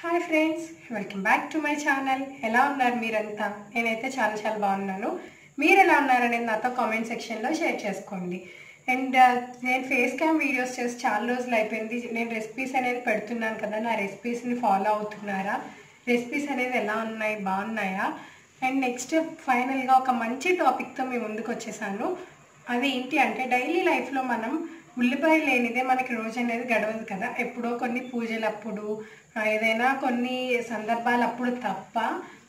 hi friends welcome back to my channel ఎలా ఉన్నారు మీరంతా నేనైతే చాలా చాలా బాగున్నాను మీరు ఎలా ఉన్నారనేది నాతో కామెంట్ సెక్షన్లో షేర్ చేసుకోండి అండ్ నేను ఫేస్ క్యామ్ వీడియోస్ చేసి చాలా రోజులు అయిపోయింది నేను రెసిపీస్ అనేది పెడుతున్నాను కదా నా రెసిపీస్ని ఫాలో అవుతున్నారా రెసిపీస్ అనేది ఎలా ఉన్నాయి బాగున్నాయా అండ్ నెక్స్ట్ ఫైనల్గా ఒక మంచి టాపిక్తో మీ ముందుకు వచ్చేసాను అది ఏంటి అంటే డైలీ లైఫ్లో మనం ఉల్లిపాయ లేనిదే మనకి రోజు అనేది గడవదు కదా ఎప్పుడో కొన్ని పూజలప్పుడు ఆ, ఏదైనా కొన్ని సందర్భాలు అప్పుడు తప్ప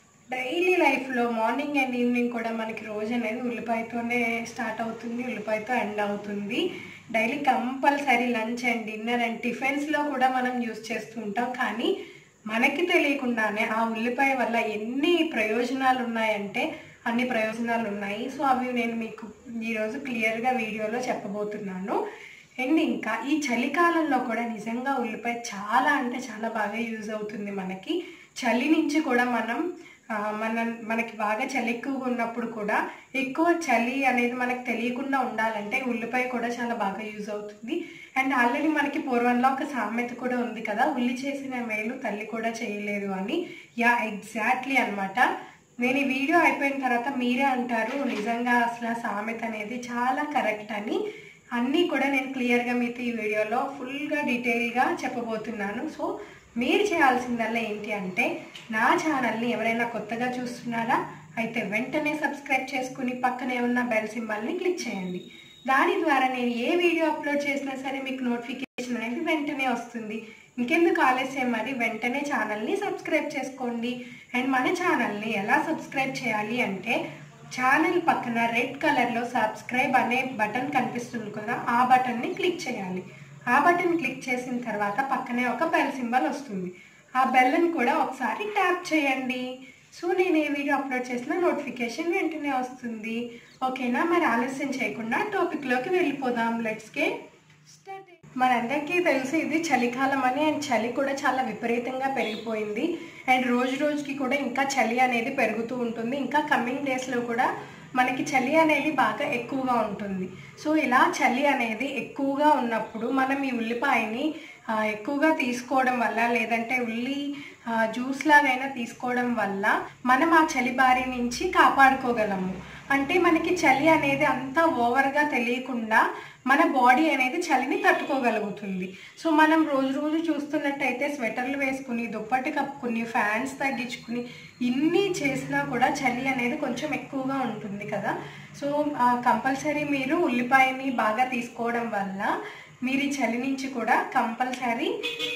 డైలీ లైఫ్లో మార్నింగ్ అండ్ ఈవినింగ్ కూడా మనకి రోజు అనేది ఉల్లిపాయతోనే స్టార్ట్ అవుతుంది ఉల్లిపాయతో ఎండ్ అవుతుంది daily compulsory lunch and dinner and టిఫిన్స్లో కూడా మనం యూస్ చేస్తూ ఉంటాం కానీ మనకి తెలియకుండానే ఆ ఉల్లిపాయ వల్ల ఎన్ని ప్రయోజనాలు ఉన్నాయంటే అన్ని ప్రయోజనాలు ఉన్నాయి సో అవి నేను మీకు ఈరోజు క్లియర్గా వీడియోలో చెప్పబోతున్నాను అండ్ ఇంకా ఈ చలికాలంలో కూడా నిజంగా ఉల్లిపాయ చాలా అంటే చాలా బాగా యూజ్ అవుతుంది మనకి చలి నుంచి కూడా మనం ఆ, మన మనకి బాగా చలి ఎక్కువగా ఉన్నప్పుడు కూడా ఎక్కువ చలి అనేది మనకు తెలియకుండా ఉండాలంటే ఉల్లిపాయ కూడా చాలా బాగా యూజ్ అవుతుంది అండ్ ఆల్రెడీ మనకి పూర్వంలో ఒక సామెత కూడా ఉంది కదా ఉల్లి చేసిన మేలు తల్లి కూడా చేయలేదు అని యా ఎగ్జాక్ట్లీ అన్నమాట నేను ఈ వీడియో అయిపోయిన తర్వాత మీరే అంటారు నిజంగా అసలు ఆ సామెత అనేది చాలా కరెక్ట్ అని అన్నీ కూడా నేను క్లియర్గా మీతో ఈ వీడియోలో ఫుల్గా డీటెయిల్గా చెప్పబోతున్నాను సో మీరు చేయాల్సిందల్లా ఏంటి అంటే నా ఛానల్ని ఎవరైనా కొత్తగా చూస్తున్నారా అయితే వెంటనే సబ్స్క్రైబ్ చేసుకుని పక్కనే ఉన్న బెల్ సింబల్ని క్లిక్ చేయండి దాని ద్వారా నేను ఏ వీడియో అప్లోడ్ చేసినా సరే మీకు నోటిఫికేషన్ అనేది వెంటనే వస్తుంది ఇంకెందుకు ఆలస్యం మరి వెంటనే ఛానల్ని సబ్స్క్రైబ్ చేసుకోండి అండ్ మన ఛానల్ని ఎలా సబ్స్క్రైబ్ చేయాలి అంటే ఛానల్ పక్కన రెడ్ కలర్లో సబ్స్క్రైబ్ అనే బటన్ కనిపిస్తుంది కదా ఆ బటన్ని క్లిక్ చేయాలి ఆ బటన్ క్లిక్ చేసిన తర్వాత పక్కనే ఒక బెల్ సింబల్ వస్తుంది ఆ బెల్ని కూడా ఒకసారి ట్యాప్ చేయండి సో నేను ఏ వీడియో అప్లోడ్ చేసినా నోటిఫికేషన్ వెంటనే వస్తుంది ఓకేనా మరి ఆలస్యం చేయకుండా టాపిక్లోకి వెళ్ళిపోదాం లెట్స్ గే స్టార్ట్ మనందరికీ తెలుసు ఇది చలికాలం అని అండ్ చలి కూడా చాలా విపరీతంగా పెరిగిపోయింది అండ్ రోజు రోజుకి కూడా ఇంకా చలి అనేది పెరుగుతూ ఉంటుంది ఇంకా కమింగ్ డేస్లో కూడా మనకి చలి అనేది బాగా ఎక్కువగా ఉంటుంది సో ఇలా చలి అనేది ఎక్కువగా ఉన్నప్పుడు మనం ఈ ఉల్లిపాయని ఆ, ఎక్కువగా తీసుకోవడం వల్ల లేదంటే ఉల్లి ఆ, జ్యూస్ లాగైనా తీసుకోవడం వల్ల మనం ఆ చలి బారి నుంచి కాపాడుకోగలము అంటే మనకి చలి అనేది అంత ఓవర్గా తెలియకుండా మన బాడీ అనేది చలిని తట్టుకోగలుగుతుంది సో మనం రోజు రోజు చూస్తున్నట్టయితే స్వెటర్లు వేసుకుని దుప్పటి కప్పుకుని ఫ్యాన్స్ తగ్గించుకుని ఇన్ని చేసినా కూడా చలి అనేది కొంచెం ఎక్కువగా ఉంటుంది కదా సో కంపల్సరీ మీరు ఉల్లిపాయని బాగా తీసుకోవడం వల్ల మీరు ఈ చలి నుంచి కూడా కంపల్సరీ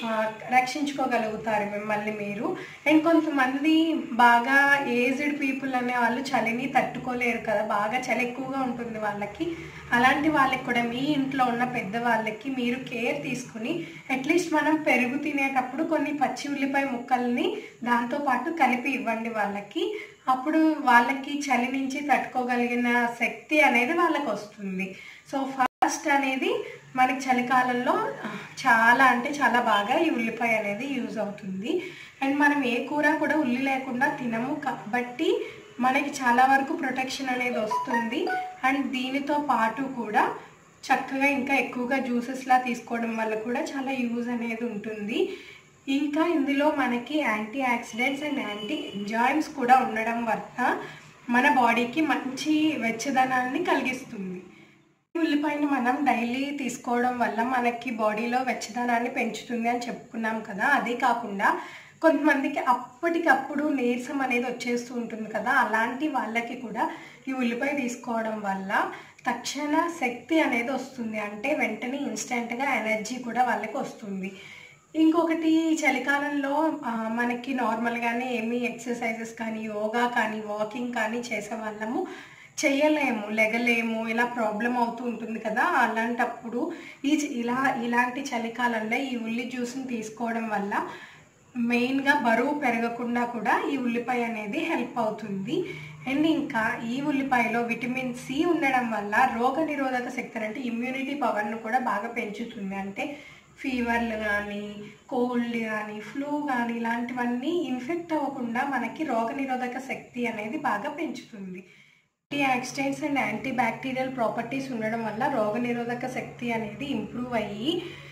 రక్షించుకోగలుగుతారు మిమ్మల్ని మీరు అండ్ కొంతమంది బాగా ఏజ్డ్ పీపుల్ అనే వాళ్ళు చలిని తట్టుకోలేరు కదా బాగా చలి ఎక్కువగా ఉంటుంది వాళ్ళకి అలాంటి వాళ్ళకి కూడా మీ ఇంట్లో ఉన్న పెద్దవాళ్ళకి మీరు కేర్ తీసుకుని అట్లీస్ట్ మనం పెరుగు తినేటప్పుడు కొన్ని పచ్చి ఉల్లిపాయ ముక్కల్ని దాంతో పాటు కలిపి ఇవ్వండి వాళ్ళకి అప్పుడు వాళ్ళకి చలి నుంచి తట్టుకోగలిగిన శక్తి అనేది వాళ్ళకి వస్తుంది సో ఫస్ట్ అనేది మనకి చలికాలంలో చాలా అంటే చాలా బాగా ఈ ఉల్లిపాయ అనేది యూజ్ అవుతుంది అండ్ మనం ఏ కూర కూడా ఉల్లి లేకుండా తినము కాబట్టి మనకి చాలా వరకు ప్రొటెక్షన్ అనేది వస్తుంది అండ్ దీనితో పాటు కూడా చక్కగా ఇంకా ఎక్కువగా జ్యూసెస్లా తీసుకోవడం వల్ల కూడా చాలా యూజ్ అనేది ఉంటుంది ఇంకా ఇందులో మనకి antioxidants and anti enzymes కూడా ఉండడం వల్ల మన బాడీకి మంచి వెచ్చదనాన్ని కలిగిస్తుంది ఈ ఉల్లిపాయని మనం డైలీ తీసుకోవడం వల్ల మనకి బాడీలో వెచ్చదనాన్ని పెంచుతుంది అని చెప్పుకున్నాం కదా అదే కాకుండా కొంతమందికి అప్పటికప్పుడు నీరసం అనేది వచ్చేస్తూ ఉంటుంది కదా అలాంటి వాళ్ళకి కూడా ఈ ఉల్లిపాయ తీసుకోవడం వల్ల తక్షణ శక్తి అనేది వస్తుంది అంటే వెంటనే ఇన్స్టెంట్గా ఎనర్జీ కూడా వాళ్ళకి వస్తుంది ఇంకొకటి ఈ చలికాలంలో ఆ, మనకి నార్మల్గానే ఏమీ ఎక్సర్సైజెస్ కానీ యోగా కానీ వాకింగ్ కానీ చేసే వాళ్ళము చేయలేము లెగలేము ఇలా ప్రాబ్లం అవుతూ ఉంటుంది కదా అలాంటప్పుడు ఈ చ- ఇలా ఇలాంటి చలికాలంలో ఈ ఉల్లి జ్యూస్ని తీసుకోవడం వల్ల మెయిన్గా బరువు పెరగకుండా కూడా ఈ ఉల్లిపాయ అనేది హెల్ప్ అవుతుంది అండ్ ఇంకా ఈ ఉల్లిపాయలో విటమిన్ సి ఉండడం వల్ల రోగ నిరోధక శక్తి అంటే ఇమ్యూనిటీ పవర్ను కూడా బాగా పెంచుతుంది అంటే ఫీవర్లు కానీ కోల్డ్ కానీ ఫ్లూ కానీ ఇలాంటివన్నీ ఇన్ఫెక్ట్ అవ్వకుండా మనకి రోగ నిరోధక శక్తి అనేది బాగా పెంచుతుంది antioxidants and antibacterial properties ఉండడం వల్ల రోగనిరోధక శక్తి అనేది ఇంప్రూవ్ అయ్యి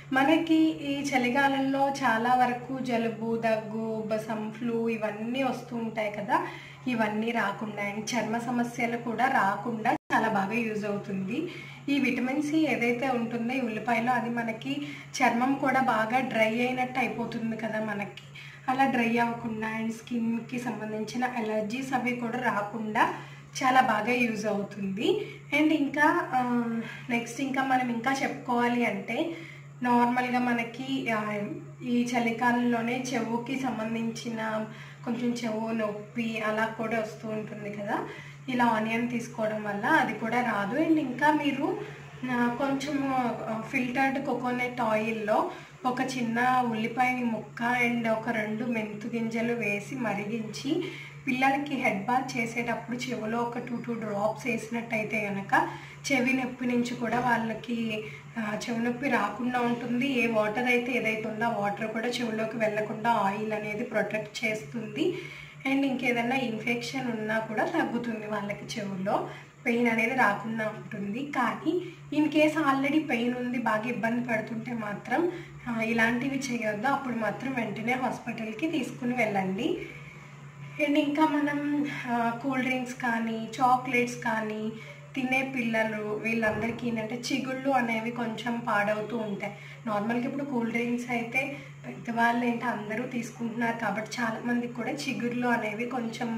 మనకి ఈ చలికాలంలో చాలా వరకు జలుబు దగ్గు బసం ఫ్లూ ఇవన్నీ వస్తూ ఉంటాయి కదా ఇవన్నీ రాకుండా అండ్ చర్మ సమస్యలు కూడా రాకుండా చాలా బాగా యూజ్ అవుతుంది ఈ విటమిన్ సి ఏదైతే ఉంటుందో ఈ ఉల్లిపాయలో అది మనకి చర్మం కూడా బాగా డ్రై అయినట్టు అయిపోతుంది కదా మనకి అలా డ్రై అవ్వకుండా అండ్ స్కిన్కి సంబంధించిన ఎలర్జీస్ అవి కూడా రాకుండా చాలా బాగా యూజ్ అవుతుంది అండ్ ఇంకా నెక్స్ట్ ఇంకా మనం ఇంకా చెప్పుకోవాలి అంటే నార్మల్గా మనకి ఆ, ఈ చలికాలంలోనే చెవుకి సంబంధించిన కొంచెం చెవు నొప్పి అలా కూడా వస్తూ ఉంటుంది కదా ఇలా ఆనియన్ తీసుకోవడం వల్ల అది కూడా రాదు అండ్ ఇంకా మీరు ఆ, కొంచెం ఫిల్టర్డ్ కోకోనట్ ఆయిల్లో ఒక చిన్న ఉల్లిపాయ ముక్క అండ్ ఒక రెండు మెంతు గింజలు వేసి మరిగించి పిల్లలకి హెడ్ బాత్ చేసేటప్పుడు చెవిలో ఒక టూ టూ డ్రాప్స్ వేసినట్టయితే కనుక చెవి నొప్పి నుంచి కూడా వాళ్ళకి ఆ, చెవి నొప్పి రాకుండా ఉంటుంది ఏ వాటర్ అయితే ఏదైతే ఉందో ఆ వాటర్ కూడా చెవిలోకి వెళ్ళకుండా ఆయిల్ అనేది ప్రొటెక్ట్ చేస్తుంది అండ్ ఇంకేదన్నా ఇన్ఫెక్షన్ ఉన్నా కూడా తగ్గుతుంది వాళ్ళకి చెవుల్లో పెయిన్ అనేది రాకుండా ఉంటుంది కానీ ఇన్ కేస్ ఆల్రెడీ పెయిన్ ఉంది బాగా ఇబ్బంది పడుతుంటే మాత్రం ఆ, ఇలాంటివి చేయొద్దు అప్పుడు మాత్రం వెంటనే హాస్పిటల్కి తీసుకుని వెళ్ళండి అండ్ ఇంకా మనం కూల్ డ్రింక్స్ కానీ చాక్లెట్స్ కానీ తినే పిల్లలు వీళ్ళందరికీ ఏంటంటే చిగుళ్ళు అనేవి కొంచెం పాడవుతూ ఉంటాయి నార్మల్గా ఇప్పుడు కూల్ డ్రింక్స్ అయితే పెద్దవాళ్ళు ఏంటి అందరూ తీసుకుంటున్నారు కాబట్టి చాలా మందికి కూడా చిగుళ్ళు అనేవి కొంచెం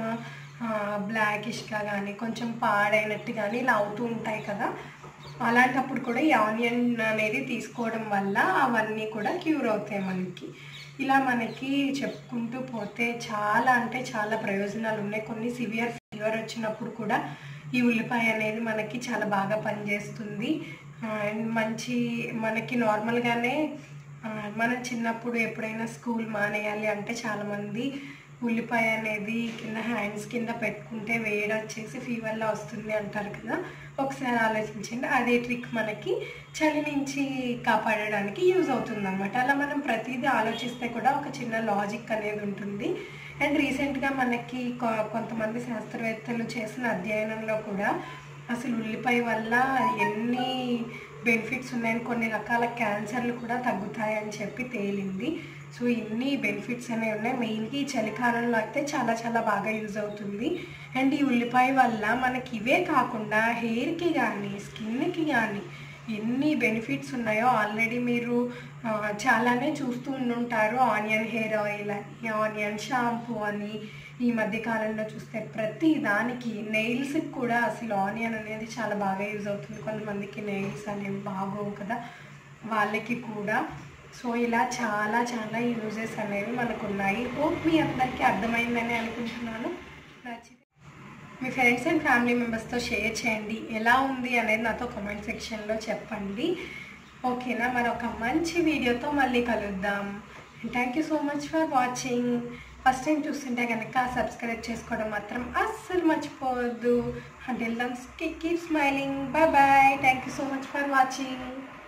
బ్లాకిష్గా కానీ కొంచెం పాడైనట్టు కానీ ఇలా అవుతూ ఉంటాయి కదా అలాంటప్పుడు కూడా ఈ ఆనియన్ అనేది తీసుకోవడం వల్ల అవన్నీ కూడా క్యూర్ అవుతాయి మనకి ఇలా మనకి చెప్పుకుంటూ పోతే చాలా అంటే చాలా ప్రయోజనాలు ఉన్నాయి కొన్ని సివియర్ ఫీవర్ వచ్చినప్పుడు కూడా ఈ ఉల్లిపాయ అనేది మనకి చాలా బాగా పనిచేస్తుంది అండ్ మంచి మనకి నార్మల్గానే ఆ, మనం చిన్నప్పుడు ఎప్పుడైనా స్కూల్ మానేయాలి అంటే చాలామంది ఉల్లిపాయ అనేది కింద హ్యాండ్స్ కింద పెట్టుకుంటే వేడి వచ్చేసి ఫీవర్లా వస్తుంది అంటారు కదా ఒకసారి ఆలోచించండి అదే ట్రిక్ మనకి చలి నుంచి కాపాడడానికి యూజ్ అవుతుంది అనమాట అలా మనం ప్రతిదీ ఆలోచిస్తే కూడా ఒక చిన్న లాజిక్ అనేది ఉంటుంది అండ్ రీసెంట్గా మనకి కొ- కొంతమంది శాస్త్రవేత్తలు చేసిన అధ్యయనంలో కూడా అసలు ఉల్లిపాయ వల్ల ఎన్ని బెనిఫిట్స్ ఉన్నాయని కొన్ని రకాల క్యాన్సర్లు కూడా తగ్గుతాయని చెప్పి తేలింది సో ఇన్ని బెనిఫిట్స్ అనేవి ఉన్నాయి మెయిన్గా ఈ చలికాలంలో అయితే చాలా చాలా బాగా యూజ్ అవుతుంది అండ్ ఈ ఉల్లిపాయ వల్ల మనకి ఇవే కాకుండా హెయిర్కి కానీ స్కిన్కి కానీ ఎన్ని బెనిఫిట్స్ ఉన్నాయో ఆల్రెడీ మీరు ఆ, చాలానే చూస్తూ ఉండుంటారు ఆనియన్ హెయిర్ ఆయిల్ అని ఆనియన్ షాంపూ అని ఈ మధ్య కాలంలో చూస్తే ప్రతి దానికి నెయిల్స్కి కూడా అసలు ఆనియన్ అనేది చాలా బాగా యూజ్ అవుతుంది కొంతమందికి నెయిల్స్ అనేవి బాగోవు కదా వాళ్ళకి కూడా సో ఇలా చాలా చాలా యూజెస్ అనేవి మనకు ఉన్నాయి హోప్ మీ అందరికీ అర్థమైందని అనుకుంటున్నాను నచ్చితే మీ ఫ్రెండ్స్ అండ్ ఫ్యామిలీ మెంబర్స్తో షేర్ చేయండి ఎలా ఉంది అనేది నాతో కామెంట్ సెక్షన్లో చెప్పండి ఓకేనా మరి ఒక మంచి వీడియోతో మళ్ళీ కలుద్దాం thank you so much for watching first time చూస్తుంటే కనుక సబ్స్క్రైబ్ చేసుకోవడం మాత్రం అస్సలు మర్చిపోవద్దు until then keep smiling bye bye thank you so much for watching